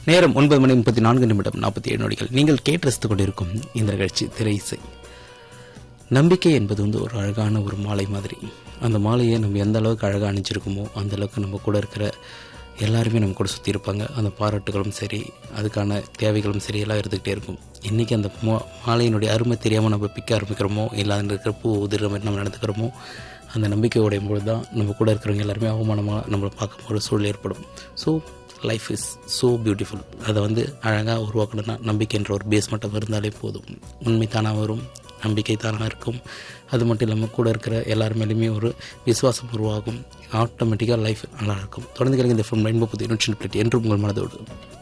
நேரம் ஒன்பது மணி முப்பத்தி நான்கு நிமிடம் நாற்பத்தி ஏழு நொடிகள் நீங்கள் கேட்டு ரசித்துக் கொண்டிருக்கும் இந்த நிகழ்ச்சி திரை இசை நம்பிக்கை என்பது வந்து ஒரு அழகான ஒரு மாலை மாதிரி அந்த மாலையை நம்ம எந்த அளவுக்கு அழகாக அணிஞ்சிருக்கோமோ அந்த அளவுக்கு நம்ம கூட இருக்கிற எல்லாருமே நம்ம கூட சுற்றி இருப்பாங்க அந்த பாராட்டுகளும் சரி அதுக்கான தேவைகளும் சரி எல்லாம் இருந்துக்கிட்டே இருக்கும் இன்றைக்கி அந்த மா மாலையினுடைய அருமை தெரியாமல் நம்ம பிக்க ஆரம்பிக்கிறோமோ இல்லை அதில் இருக்கிற பூ உதிர மாதிரி நம்ம நடந்துக்கிறோமோ அந்த நம்பிக்கை உடையும் பொழுது தான் நம்ம கூட இருக்கிறவங்க எல்லாருமே அவமானமாக நம்மளை பார்க்க ஒரு சூழல் ஏற்படும் so life is so beautiful அதை வந்து அழகாக உருவாக்கணும்னா நம்பிக்கைன்ற ஒரு பேஸ் மட்டும் இருந்தாலே போதும் உண்மை தானாக வரும் நம்பிக்கை தானாக இருக்கும் அது மட்டும் இல்லாமல் கூட இருக்கிற எல்லார் மேலேயுமே ஒரு விசுவாசம் உருவாகும் ஆட்டோமேட்டிக்காக லைஃப் நல்லா இருக்கும் தொடர்ந்து கிடைக்கிற இந்த ஃபிலிம் ரெயின்போ புதிய நூற்றி என்று உங்கள் மனதோடு